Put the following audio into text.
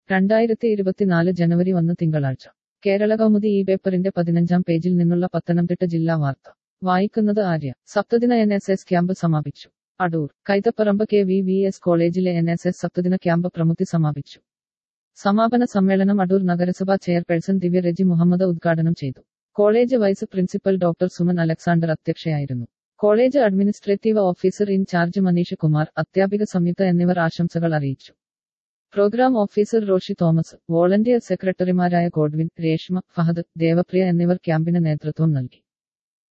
രണ്ടായിരത്തി ഇരുപത്തിനാല് ജനുവരി ഒന്ന് തിങ്കളാഴ്ച കേരള കൗമുദി ഈ പേപ്പറിന്റെ പതിനഞ്ചാം പേജിൽ നിന്നുള്ള പത്തനംതിട്ട ജില്ലാ വാർത്ത വായിക്കുന്നത് ആര്യ സപ്തദിന എൻ എസ് എസ് ക്യാമ്പ് സമാപിച്ചു Adoor Kaithaparambu K V V S കോളേജിലെ എൻ എസ് എസ് സപ്തദിന ക്യാമ്പ് പ്രമുഖി സമാപിച്ചു സമാപന സമ്മേളനം അടൂർ നഗരസഭാ ചെയർപേഴ്സൺ ദിവ്യ റെജി മുഹമ്മദ് ഉദ്ഘാടനം ചെയ്തു college vice principal doctor Suman Alexander അധ്യക്ഷയായിരുന്നു college administrative officer in charge Maneesh Kumar അധ്യാപിക സംയുക്ത എന്നിവർ ആശംസകൾ അറിയിച്ചു programme officer Roshi Thomas volunteer സെക്രട്ടറിമാരായ ഗോഡ്വിൻ രേഷ്മ ഫഹദ് ദേവപ്രിയ എന്നിവർ ക്യാമ്പിന് നേതൃത്വം നൽകി